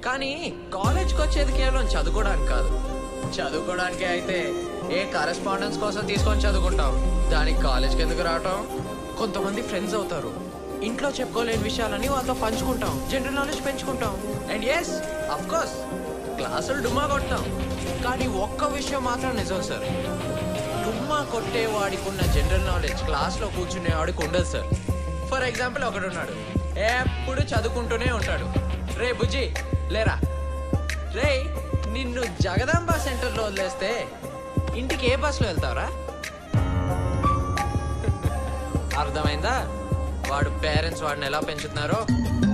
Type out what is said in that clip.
కానీ కాలేజ్కి వచ్చేది కేవలం చదువుకోవడానికి కాదు చదువుకోవడానికి అయితే ఏ కరెస్పాండెన్స్ కోసం తీసుకొని చదువుకుంటాం దానికి కాలేజ్కి ఎందుకు రావటం కొంతమంది ఫ్రెండ్స్ అవుతారు ఇంట్లో చెప్పుకోలేని విషయాలని వాళ్ళతో పంచుకుంటాం జనరల్ నాలెడ్జ్ పెంచుకుంటాం అండ్ ఎస్ అఫ్ కోర్స్ క్లాసులు డుమ్మా కొడతాం కానీ ఒక్క విషయం మాత్రం నిజం సార్ డుమ్మా కొట్టేవాడికి ఉన్న జనరల్ నాలెడ్జ్ క్లాస్లో కూర్చునేవాడికి ఉండదు సార్ ఫర్ ఎగ్జాంపుల్ ఒకడు ఉన్నాడు ఎప్పుడు చదువుకుంటూనే ఉంటాడు రే బుజ్జి లేరా రే నిన్ను జగదాంబ సెంటర్లో వదిలేస్తే ఇంటికి ఏ బస్సులో వెళ్తావురా అర్థమైందా వాడు పేరెంట్స్ వాడిని ఎలా పెంచుతున్నారో